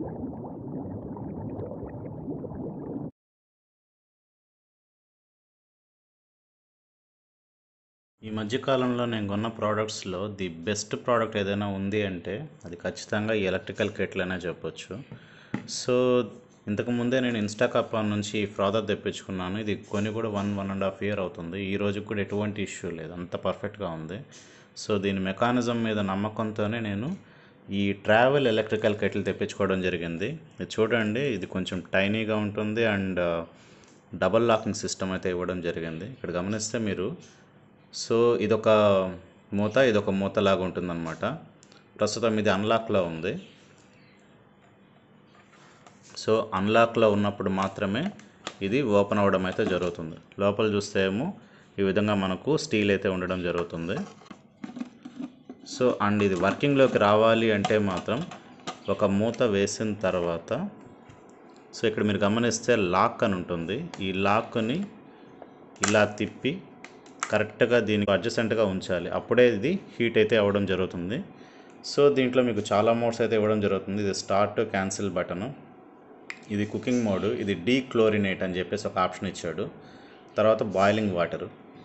ఈ మధ్య కాలంలో నేను కొన్న ప్రోడక్ట్స్లో ది బెస్ట్ ప్రోడక్ట్ ఏదైనా ఉంది అంటే అది ఖచ్చితంగా ఈ ఎలక్ట్రికల్ కెటిల్ అనే చెప్పొచ్చు సో ఇంతకు ముందే నేను ఇన్స్టాకాప్లాన్ నుంచి ఈ ఫ్రాదర్ తెప్పించుకున్నాను ఇది కొని కూడా one one and half year అవుతుంది ఈ రోజు కూడా ఎటువంటి ఇష్యూ లేదు అంత పర్ఫెక్ట్గా ఉంది సో దీని మెకానిజం మీద నమ్మకంతోనే నేను ఈ ట్రావెల్ ఎలక్ట్రికల్ కెటిల్ తెప్పించుకోవడం జరిగింది ఇది చూడండి ఇది కొంచెం టైనీగా ఉంటుంది అండ్ డబల్ లాకింగ్ సిస్టమ్ అయితే ఇవ్వడం జరిగింది ఇక్కడ గమనిస్తే మీరు సో ఇదొక మూత ఇదొక మూత లాగా ఉంటుందన్నమాట ప్రస్తుతం ఇది అన్లాక్లో ఉంది సో అన్లాక్లో ఉన్నప్పుడు మాత్రమే ఇది ఓపెన్ అవ్వడం అయితే జరుగుతుంది లోపల చూస్తే ఏమో ఈ విధంగా మనకు స్టీల్ అయితే ఉండడం జరుగుతుంది సో అండ్ ఇది వర్కింగ్లోకి రావాలి అంటే మాత్రం ఒక మూత వేసిన తర్వాత సో ఇక్కడ మీరు గమనిస్తే లాక్ అని ఉంటుంది ఈ లాక్ని ఇలా తిప్పి కరెక్ట్గా దీనికి అడ్జసెంట్గా ఉంచాలి అప్పుడే ఇది హీట్ అయితే అవ్వడం జరుగుతుంది సో దీంట్లో మీకు చాలా మోడ్స్ అయితే ఇవ్వడం జరుగుతుంది ఇది స్టార్ట్ క్యాన్సిల్ బటను ఇది కుకింగ్ మోడ్ ఇది డీ క్లోరినేట్ అని చెప్పేసి ఒక ఆప్షన్ ఇచ్చాడు తర్వాత boiling water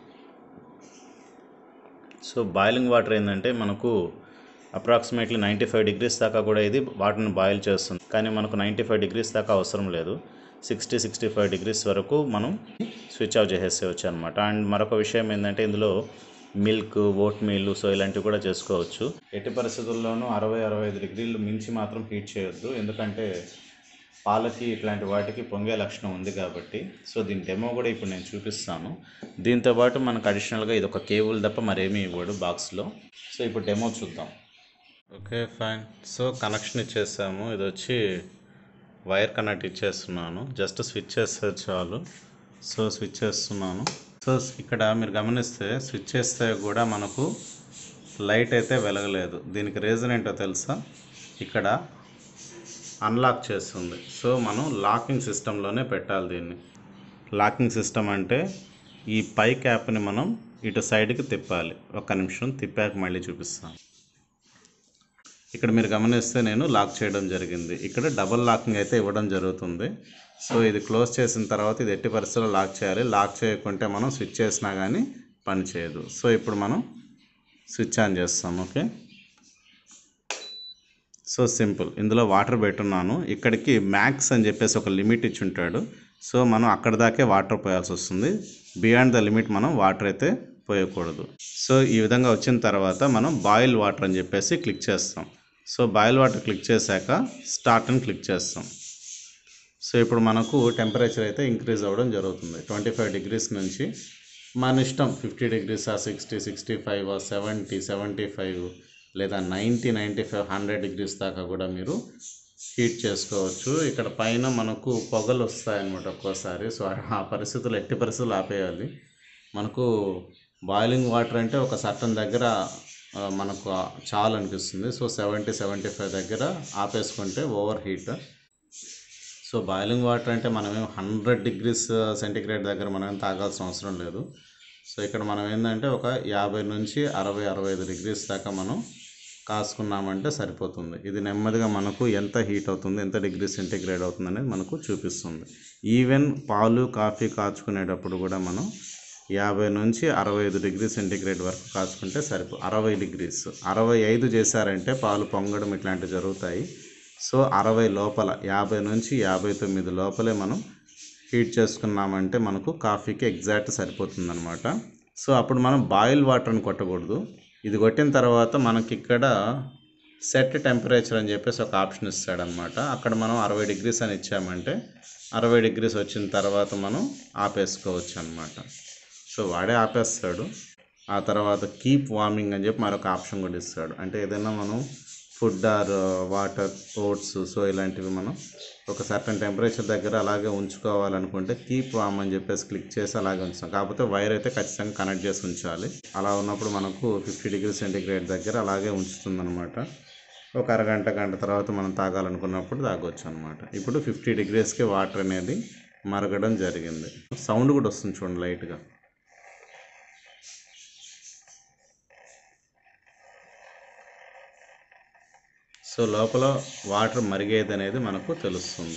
so boiling water ఏంటంటే మనకు అప్రాక్సిమేట్లీ నైంటీ ఫైవ్ డిగ్రీస్ దాకా కూడా ఇది వాటర్ని బాయిల్ చేస్తుంది కానీ మనకు నైంటీ ఫైవ్ డిగ్రీస్ దాకా అవసరం లేదు సిక్స్టీ సిక్స్టీ ఫైవ్ డిగ్రీస్ వరకు మనం స్విచ్ ఆఫ్ చేసేసేయచ్చు అనమాట అండ్ మరొక విషయం ఏంటంటే ఇందులో మిల్క్ ఓట్ మీల్ సో ఇలాంటివి కూడా చేసుకోవచ్చు ఎట్టి పరిస్థితుల్లోనూ అరవై అరవై ఐదు డిగ్రీలు మించి మాత్రం హీట్ చేయొద్దు ఎందుకంటే పాలకి ఇట్లాంటి వాటికి పొంగే లక్షణం ఉంది కాబట్టి సో దీని డెమో కూడా ఇప్పుడు నేను చూపిస్తాను దీంతో పాటు మనకు అడిషనల్గా ఇది ఒక కేబుల్ తప్ప మరేమీ ఇవ్వడు బాక్స్లో సో ఇప్పుడు డెమో చూద్దాం ఓకే ఫైన్ సో కనెక్షన్ ఇచ్చేసాము ఇది వచ్చి వైర్ కనెక్ట్ ఇచ్చేస్తున్నాను జస్ట్ స్విచ్ చేస్తే చాలు సో స్విచ్ చేస్తున్నాను సో ఇక్కడ మీరు గమనిస్తే స్విచ్ చేస్తే కూడా మనకు లైట్ అయితే వెలగలేదు దీనికి రీజన్ ఏంటో తెలుసా ఇక్కడ అన్లాక్ చేస్తుంది సో మనం లాకింగ్ సిస్టంలోనే పెట్టాలి దీన్ని లాకింగ్ సిస్టమ్ అంటే ఈ పై క్యాప్ని మనం ఇటు సైడ్కి తిప్పాలి ఒక్క నిమిషం తిప్పాక మళ్ళీ చూపిస్తాను ఇక్కడ మీరు గమనిస్తే నేను లాక్ చేయడం జరిగింది ఇక్కడ డబుల్ లాకింగ్ అయితే ఇవ్వడం జరుగుతుంది సో ఇది క్లోజ్ చేసిన తర్వాత ఇది ఎట్టి పరిస్థితుల్లో లాక్ చేయాలి లాక్ చేయకుంటే మనం స్విచ్ చేసినా కానీ పని చేయదు సో ఇప్పుడు మనం స్విచ్ ఆన్ చేస్తాం ఓకే సో సింపుల్ ఇందులో వాటర్ పెట్టున్నాను ఇక్కడికి మ్యాక్స్ అని చెప్పేసి ఒక లిమిట్ ఇచ్చి ఉంటాడు సో మనం అక్కడ దాకే వాటర్ పోయాల్సి వస్తుంది బియాండ్ ద లిమిట్ మనం వాటర్ అయితే పోయకూడదు సో ఈ విధంగా వచ్చిన తర్వాత మనం బాయిల్ వాటర్ అని చెప్పేసి క్లిక్ చేస్తాం సో బాయిల్ వాటర్ క్లిక్ చేశాక స్టార్ట్ అని క్లిక్ చేస్తాం సో ఇప్పుడు మనకు టెంపరేచర్ అయితే ఇంక్రీజ్ అవ్వడం జరుగుతుంది ట్వంటీ ఫైవ్ డిగ్రీస్ నుంచి మన ఇష్టం ఫిఫ్టీ డిగ్రీస్ ఆ sixty sixty five seventy seventy five లేదా ninety ninety five hundred degrees దాకా కూడా మీరు హీట్ చేసుకోవచ్చు ఇక్కడ పైన మనకు పొగలు వస్తాయన్నమాట ఒక్కోసారి సో ఆ పరిస్థితులు ఎట్టి పరిస్థితులు ఆపేయాలి మనకు బాయిలింగ్ వాటర్ అంటే ఒక సర్టన్ దగ్గర ఆ, మనకు చాలు అనిపిస్తుంది సో సెవెంటీ సెవెంటీ ఫైవ్ దగ్గర ఆపేసుకుంటే over heat so boiling water అంటే మనమేం హండ్రెడ్ డిగ్రీస్ సెంటిగ్రేడ్ దగ్గర మనం తాగాల్సిన అవసరం లేదు సో ఇక్కడ మనం ఏంటంటే ఒక యాభై నుంచి అరవై అరవై ఐదు డిగ్రీస్ దాకా మనం కాసుకున్నామంటే సరిపోతుంది ఇది నెమ్మదిగా మనకు ఎంత హీట్ అవుతుంది ఎంత డిగ్రీ సెంటిగ్రేడ్ అవుతుంది అనేది మనకు చూపిస్తుంది ఈవెన్ పాలు కాఫీ కాచుకునేటప్పుడు కూడా మనం యాభై నుంచి అరవై ఐదు డిగ్రీ సెంటిగ్రేడ్ వరకు కాచుకుంటే సరిపో అరవై డిగ్రీస్ అరవై ఐదు చేశారంటే పాలు పొంగడం ఇట్లాంటివి జరుగుతాయి సో అరవై లోపల యాభై నుంచి యాభై తొమ్మిది లోపలే మనం హీట్ చేసుకున్నామంటే మనకు కాఫీకి ఎగ్జాక్ట్ సరిపోతుందన్నమాట సో అప్పుడు మనం బాయిల్ వాటర్ని కొట్టకూడదు ఇది కొట్టిన తర్వాత మనకి ఇక్కడ సెట్ టెంపరేచర్ అని చెప్పేసి ఒక ఆప్షన్ ఇస్తాడనమాట అక్కడ మనం అరవై డిగ్రీస్ అని ఇచ్చామంటే అరవై డిగ్రీస్ వచ్చిన తర్వాత మనం ఆపేసుకోవచ్చు అనమాట సో వాడే ఆపేస్తాడు ఆ తర్వాత కీప్ వార్మింగ్ అని చెప్పి మరొక ఆప్షన్ కూడా ఇస్తాడు అంటే ఏదైనా మనం food or water oats so ఇలాంటివి మనం ఒక సర్టన్ టెంపరేచర్ దగ్గర అలాగే ఉంచుకోవాలనుకుంటే కీప్ వామ్ అని చెప్పేసి క్లిక్ చేసి అలాగే ఉంచుతాం కాకపోతే వైర్ అయితే ఖచ్చితంగా కనెక్ట్ చేసి ఉంచాలి అలా ఉన్నప్పుడు మనకు ఫిఫ్టీ డిగ్రీ సెంటిగ్రేడ్ దగ్గర అలాగే ఉంచుతుందన్నమాట ఒక అరగంట గంట తర్వాత మనం తాగాలనుకున్నప్పుడు తాగొచ్చు అనమాట ఇప్పుడు ఫిఫ్టీ డిగ్రీస్కి వాటర్ అనేది మరగడం జరిగింది సౌండ్ కూడా వస్తుంది చూడండి లైట్గా సో లోపల వాటర్ మరిగేది అనేది మనకు తెలుస్తుంది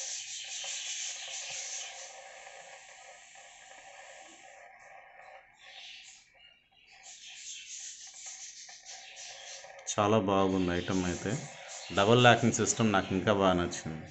చాలా బాగుంది ఐటమ్ అయితే డబల్ లాకింగ్ సిస్టమ్ నాకు ఇంకా బాగా నచ్చింది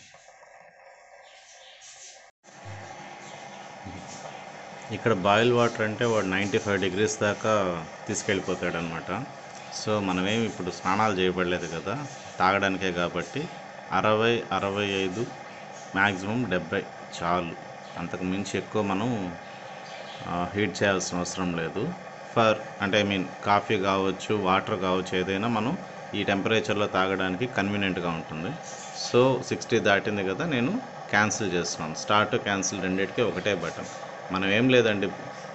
ఇక్కడ బాయిల్ వాటర్ అంటే వాడు నైంటీ ఫైవ్ డిగ్రీస్ దాకా తీసుకెళ్ళిపోతాడు అనమాట సో మనమేమి ఇప్పుడు స్నానాలు చేయబడలేదు కదా తాగడానికే కాబట్టి అరవై అరవై ఐదు మ్యాక్సిమం డెబ్బై చాలు అంతకు మించి ఎక్కువ మనం హీట్ చేయాల్సిన అవసరం లేదు ఫర్ అంటే ఐ మీన్ కాఫీ కావచ్చు వాటర్ కావచ్చు ఏదైనా మనం ఈ టెంపరేచర్లో తాగడానికి కన్వీనియంట్గా ఉంటుంది సో సిక్స్టీ దాటింది కదా నేను క్యాన్సిల్ చేస్తున్నాను స్టార్ట్ క్యాన్సిల్ రెండింటికి ఒకటే బటన్ మనం ఏం లేదండి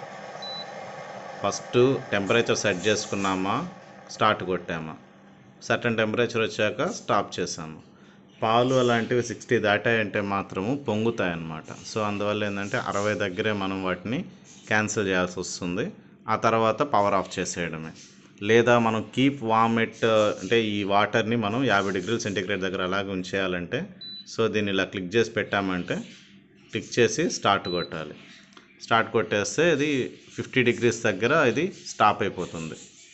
ఫస్ట్ టెంపరేచర్ సెట్ చేసుకున్నామా స్టార్ట్ కొట్టామా సర్టన్ టెంపరేచర్ వచ్చాక స్టాప్ చేసాము పాలు అలాంటివి సిక్స్టీ దాటాయంటే మాత్రము పొంగుతాయి అన్నమాట సో అందువల్ల ఏంటంటే అరవై దగ్గరే మనం వాటిని క్యాన్సిల్ చేయాల్సి వస్తుంది ఆ తర్వాత పవర్ ఆఫ్ చేసేయడమే లేదా మనం కీప్ వామెట్ అంటే ఈ వాటర్ని మనం యాభై డిగ్రీల సెంటీగ్రేడ్ దగ్గర అలాగే ఉంచేయాలంటే సో దీన్ని ఇలా క్లిక్ చేసి పెట్టామంటే క్లిక్ చేసి స్టార్ట్ కొట్టాలి స్టార్ట్ కొట్టేస్తే ఇది ఫిఫ్టీ డిగ్రీస్ దగ్గర ఇది స్టాప్ అయిపోతుంది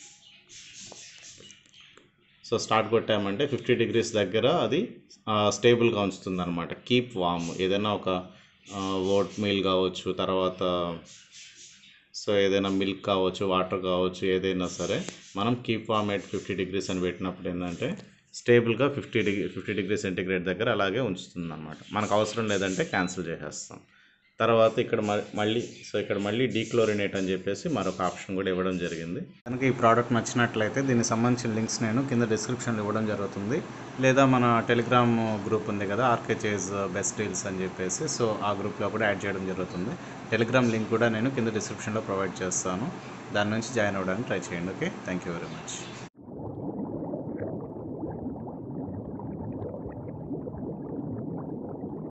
సో స్టార్ట్ కొట్టామంటే ఫిఫ్టీ డిగ్రీస్ దగ్గర అది స్టేబుల్గా ఉంచుతుంది అనమాట కీప్ వామ్ ఏదైనా ఒక ఓట్ మీల్ కావచ్చు తర్వాత సో ఏదైనా మిల్క్ కావచ్చు వాటర్ కావచ్చు ఏదైనా సరే మనం keep warm at fifty degrees అని పెట్టినప్పుడు ఏంటంటే స్టేబుల్గా fifty degree fifty degree centigrade దగ్గర అలాగే ఉంచుతుంది అనమాట మనకు అవసరం లేదంటే క్యాన్సిల్ చేసేస్తాం తర్వాత ఇక్కడ మ- మళ్ళీ సో ఇక్కడ మళ్ళీ డీక్లోరినేట్ అని చెప్పేసి మరొక ఆప్షన్ కూడా ఇవ్వడం జరిగింది కనుక ఈ ప్రోడక్ట్ నచ్చినట్లయితే దీనికి సంబంధించిన లింక్స్ నేను కింద డిస్క్రిప్షన్లో ఇవ్వడం జరుగుతుంది లేదా మన టెలిగ్రామ్ గ్రూప్ ఉంది కదా ఆర్కే చేజ్ బెస్ట్ డీల్స్ అని చెప్పేసి సో ఆ గ్రూప్లో కూడా యాడ్ చేయడం జరుగుతుంది టెలిగ్రామ్ లింక్ కూడా నేను కింద డిస్క్రిప్షన్లో ప్రొవైడ్ చేస్తాను దాని నుంచి జాయిన్ అవ్వడానికి ట్రై చేయండి okay thank you very much